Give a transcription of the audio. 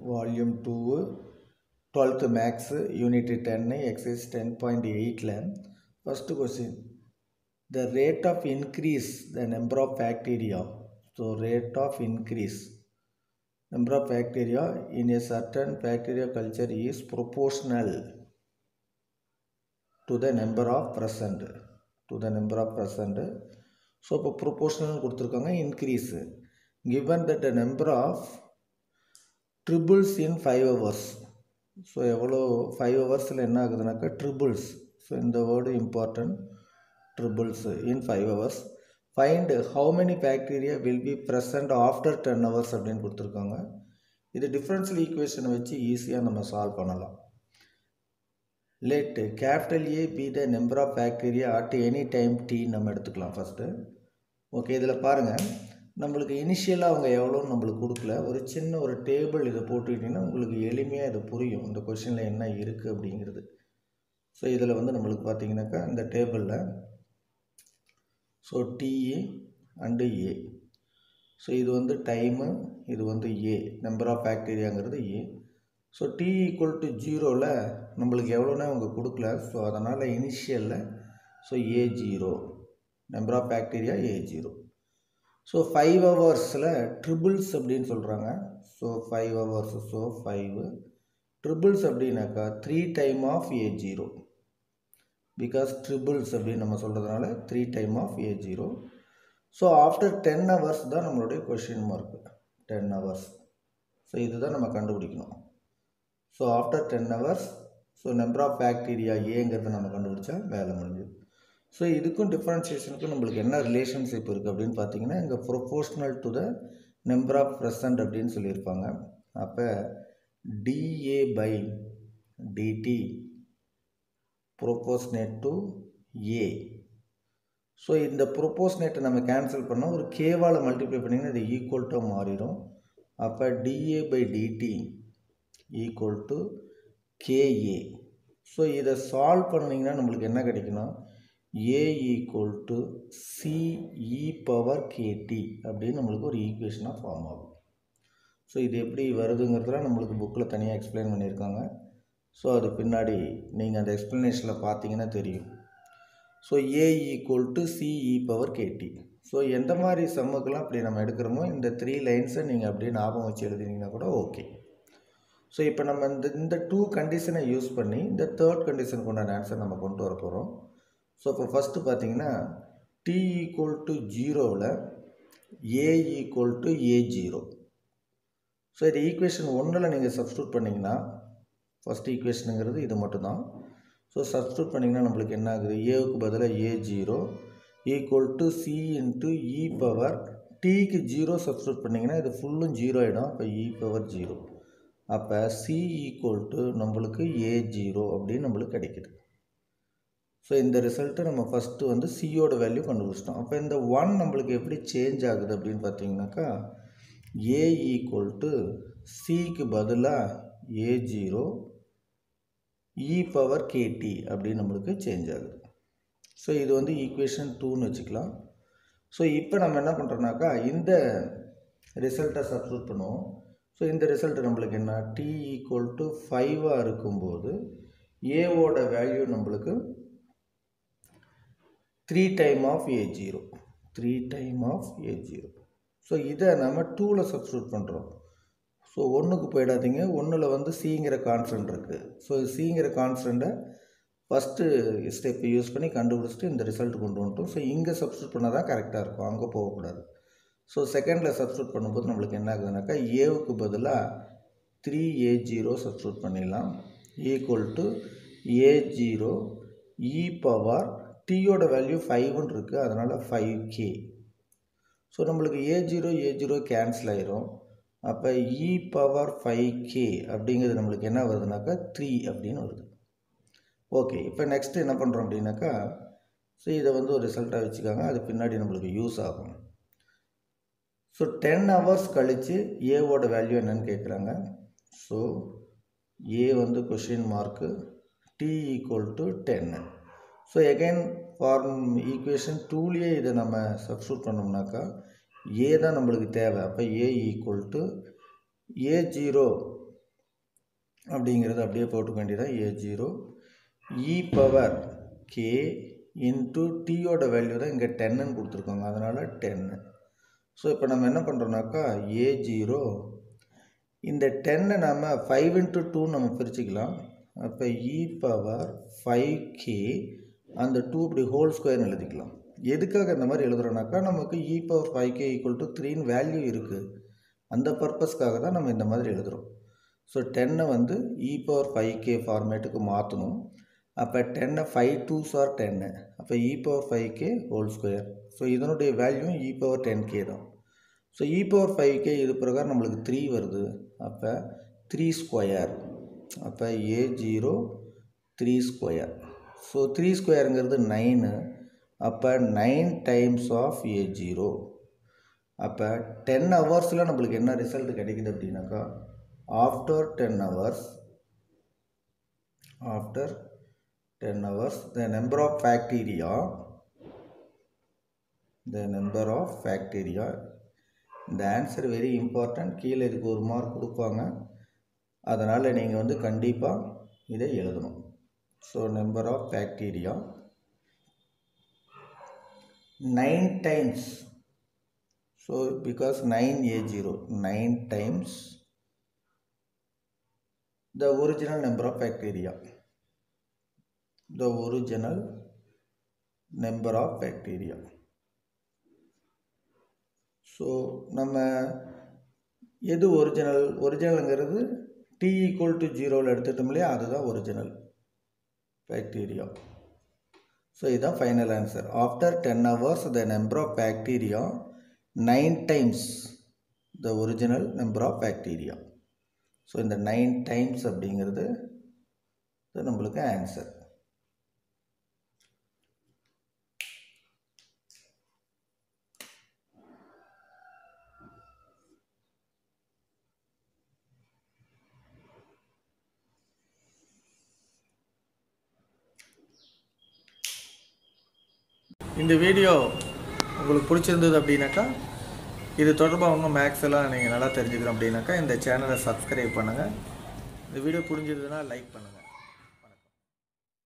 volume two twelfth maths unit ten exercise ten point எயிட்டில் first question the rate of increase the number of bacteria so rate of increase number of bacteria in a certain bacteria culture is proportional to the number of present to the number of present so இப்போ proportional கொடுத்துருக்காங்க increase given that the number of triples in five hours so எவ்வளோ five ஹவர்ஸில் என்ன ஆகுதுனாக்கா triples so இந்த word important triples in five hours find how many bacteria will be present after ten hours அப்படின்னு கொடுத்துருக்காங்க இது differential ஈக்குவேஷனை வச்சு ஈஸியாக நம்ம சால்வ் பண்ணலாம் let capital A be the number of bacteria at any time t நம்ம எடுத்துக்கலாம் ஃபஸ்ட்டு ஓகே இதில் பாருங்கள் நம்மளுக்கு இனிஷியலாக அவங்க எவ்வளோன்னு நம்மளுக்கு கொடுக்கல ஒரு சின்ன ஒரு டேபிள் இதை போட்டுக்கிட்டிங்கன்னா உங்களுக்கு எளிமையாக இது புரியும் இந்த கொஷினில் என்ன இருக்குது அப்படிங்கிறது ஸோ இதில் வந்து நம்மளுக்கு பார்த்தீங்கன்னாக்கா இந்த டேபிளில் so d A and A so இது வந்து டைமு இது வந்து ஏ நம்பர் ஆஃப் பாக்டீரியாங்கிறது A so t equal to ஜீரோவில் நம்மளுக்கு எவ்வளோனா அவங்க கொடுக்கல ஸோ அதனால் இனிஷியலில் so A zero number of bacteria A zero so five ஹவர்ஸில் ட்ரிபிள்ஸ் அப்படின்னு சொல்கிறாங்க so five hours so five triples அப்படின்னாக்கா three time of A zero because triples அப்படின்னு நம்ம சொல்கிறதுனால three time of A zero so after ten hours தான் நம்மளுடைய question mark ten hours so இதுதான் நம்ம கண்டுபிடிக்கணும் so after ten hours so number of bacteria ஏங்கிறத நம்ம கண்டுபிடிச்சா வேலை முடிஞ்சுது ஸோ இதுக்கும் டிஃப்ரென்சியேஷனுக்கும் நம்மளுக்கு என்ன ரிலேஷன்ஷிப் இருக்குது அப்படின்னு பார்த்தீங்கன்னா இங்கே proportional to the number of present அப்படின்னு சொல்லியிருப்பாங்க அப்போ d A by d t proportionate to A so இந்த ப்ரொபோஸ்னேட்டை நம்ம கேன்சல் பண்ணால் ஒரு கேவால் மல்டிப்ளை பண்ணிங்கன்னா இது ஈக்குவல் டு மாறிடும் அப்போ d A by d t equal to k A so இதை சால்வ் பண்ணிங்கன்னா நம்மளுக்கு என்ன கிடைக்கணும் A equal to c e power k t அப்படின்னு நம்மளுக்கு ஒரு ஈக்குவேஷனாக ஃபார்ம் ஆகும் ஸோ இது எப்படி வருதுங்கிறதுலாம் நம்மளுக்கு புக்கில் தனியாக எக்ஸ்பிளைன் பண்ணியிருக்காங்க ஸோ அது பின்னாடி நீங்கள் அந்த எக்ஸ்ப்ளனேஷனில் பார்த்தீங்கன்னா தெரியும் so A equal to c e power k t so எந்த மாதிரி சம்முக்கெல்லாம் அப்படி நம்ம எடுக்கிறோமோ இந்த த்ரீ லைன்ஸை நீங்கள் அப்படியே ஞாபகம் வச்சு எழுதினீங்கன்னா கூட ஓகே ஸோ இப்போ நம்ம இந்த இந்த டூ கண்டிஷனை யூஸ் பண்ணி இந்த தேர்ட் கண்டிஷனுக்கு உண்டான ஆன்சர் நம்ம கொண்டு வர போகிறோம் ஸோ இப்போ ஃபஸ்ட்டு பார்த்தீங்கன்னா டி ஈக்குவல் டு ஜீரோவில் A equal to A zero so இது ஈக்குவேஷன் ஒன்றில் நீங்கள் சப்ஸ்டியூட் பண்ணிங்கன்னா ஃபஸ்ட் ஈக்குவேஷனுங்கிறது இது மட்டும்தான் ஸோ சப்ஸ்டியூட் பண்ணிங்கன்னா நம்மளுக்கு என்ன ஆகுது ஏவுக்கு பதிலாக A zero equal to c into e power டிக்கு ஜீரோ சப்ஸ்டியூட் பண்ணிங்கன்னா இது ஃபுல்லும் ஜீரோ ஆகிடும் அப்போ இ பவர் ஜீரோ அப்போ சி ஈக்குவல் டு நம்மளுக்கு ஏ ஜீரோ அப்படின்னு நம்மளுக்கு கிடைக்கிது ஸோ இந்த ரிசல்ட்டை நம்ம ஃபஸ்ட்டு வந்து சியோட வேல்யூ கண்டுபிடிச்சிட்டோம் அப்போ இந்த ஒன் நம்மளுக்கு எப்படி சேஞ்ச் ஆகுது அப்படின்னு பார்த்தீங்கன்னாக்கா ஏ ஈக்குவல் டு சிக்கு பதிலாக A zero e power k t அப்படின்னு நம்மளுக்கு சேஞ்ச் ஆகுது ஸோ இது வந்து ஈக்குவேஷன் டூன்னு வச்சுக்கலாம் ஸோ இப்போ நம்ம என்ன பண்ணுறோம்னாக்கா இந்த ரிசல்ட்டை சப்ஸ்டியூட் பண்ணுவோம் ஸோ இந்த ரிசல்ட் நம்மளுக்கு என்ன டி ஈக்குவல் டு ஃபைவாக இருக்கும்போது ஏவோட வேல்யூ நம்மளுக்கு three time of A zero three time of A zero so இதை நம்ம டூவில் சப்ஸ்டியூட் பண்ணுறோம் ஸோ ஒன்றுக்கு போயிடாதீங்க ஒன்றில் வந்து சிங்கிற கான்ஸ்டன்ட் இருக்குது ஸோ சிங்கிற கான்ஸ்டண்ட்டை ஃபஸ்ட்டு ஸ்டெப்பை யூஸ் பண்ணி கண்டுபிடிச்சிட்டு இந்த ரிசல்ட் கொண்டு வந்துட்டோம் ஸோ இங்கே சப்ஸ்டியூட் பண்ணால் தான் கரெக்டாக இருக்கும் அங்கே போகக்கூடாது ஸோ செகண்டில் சப்ஸ்டியூட் பண்ணும்போது நம்மளுக்கு என்ன ஆகுதுனாக்கா ஏவுக்கு பதிலாக த்ரீ ஏ ஜீரோ சப்ஸ்டியூட் பண்ணிடலாம் equal to A zero e power டியோட வேல்யூ ஃபைவ்னு இருக்குது அதனால் ஃபைவ் கே ஸோ நம்மளுக்கு A zero A zero cancel ஆயிரும் அப்போ இ பவர் ஃபைவ் கே அப்படிங்கிறது நம்மளுக்கு என்ன வருதுனாக்கா த்ரீ அப்படின்னு வருது ஓகே இப்போ நெக்ஸ்ட்டு என்ன பண்ணுறோம் அப்படின்னாக்கா ஸோ இதை வந்து ஒரு ரிசல்ட்டாக வச்சுக்காங்க அது பின்னாடி நம்மளுக்கு யூஸ் ஆகும் ஸோ டென் ஹவர்ஸ் கழித்து ஏவோட வேல்யூ என்னன்னு கேட்குறாங்க ஸோ ஏ வந்து question mark t equal to ten so again form equation டூலேயே இதை நம்ம சப்ஸ்டியூட் பண்ணோம்னாக்கா ஏ தான் நம்மளுக்கு தேவை அப்போ A equal to A zero அப்படிங்கிறது அப்படியே போட்டுக்க வேண்டியதான் A zero e power k into டீயோட வேல்யூ தான் இங்கே டென்னுன்னு கொடுத்துருக்காங்க அதனால் டென்னு ஸோ இப்போ நம்ம என்ன பண்ணுறோம்னாக்கா ஏ ஜீரோ இந்த டென்னை நம்ம ஃபைவ் இன்ட்டு டூ நம்ம பிரிச்சுக்கலாம் அப்போ இ பவர் ஃபைவ் கே அந்த டூ இப்படி ஹோல் ஸ்கொயர்னு எழுதிக்கலாம் எதுக்காக இந்த மாதிரி எழுதுறோம்னாக்கா நமக்கு e power five k equal to த்ரீன்னு வேல்யூ இருக்குது அந்த பர்பஸ்க்காக தான் நம்ம இந்த மாதிரி எழுதுகிறோம் ஸோ டென்னை வந்து இ பவர் ஃபைவ் கே ஃபார்மேட்டுக்கு மாற்றணும் அப்போ டென்னை ஃபைவ் டூஸ் ஆர் டென்னு அப்போ e power five k whole square so இதனுடைய value e power ten k தான் so e power five k இது பிரகாரம் நம்மளுக்கு த்ரீ வருது அப்போ த்ரீ ஸ்கொயர் அப்போ A zero three square so three ஸ்கொயருங்கிறது நைனு அப்போ nine times of A zero அப்போ டென் ஹவர்ஸில் நம்மளுக்கு என்ன ரிசல்ட் கிடைக்குது அப்படின்னாக்கா after ten hours after ten hours the number of bacteria the number of bacteria இந்த ஆன்சர் வெரி இம்பார்ட்டன்ட் கீழே இதுக்கு ஒரு மார்க் கொடுப்பாங்க அதனால் நீங்கள் வந்து கண்டிப்பாக இதை எழுதணும் so number of bacteria nine times so because nine A zero nine times the original number of bacteria the original number of bacteria so நம்ம எது ஒரிஜினல் ஒரிஜினலுங்கிறது டி ஈக்குவல் டு ஜீரோவில் எடுத்துட்டோம் இல்லையா அதுதான் ஒரிஜினல் பாக்டீரியா ஸோ இதுதான் final answer after ten hours the number of bacteria nine times the original number of bacteria so இந்த nine times அப்படிங்கிறது இது நம்மளுக்கு ஆன்சர் இந்த வீடியோ உங்களுக்கு பிடிச்சிருந்தது அப்படின்னாக்கா இது தொடர்பாக இன்னும் மேக்ஸ் எல்லாம் நீங்கள் நல்லா தெரிஞ்சுக்கணும் அப்படின்னாக்கா இந்த சேனலை சப்ஸ்கிரைப் பண்ணுங்கள் இந்த வீடியோ புரிஞ்சதுன்னா லைக் பண்ணுங்கள்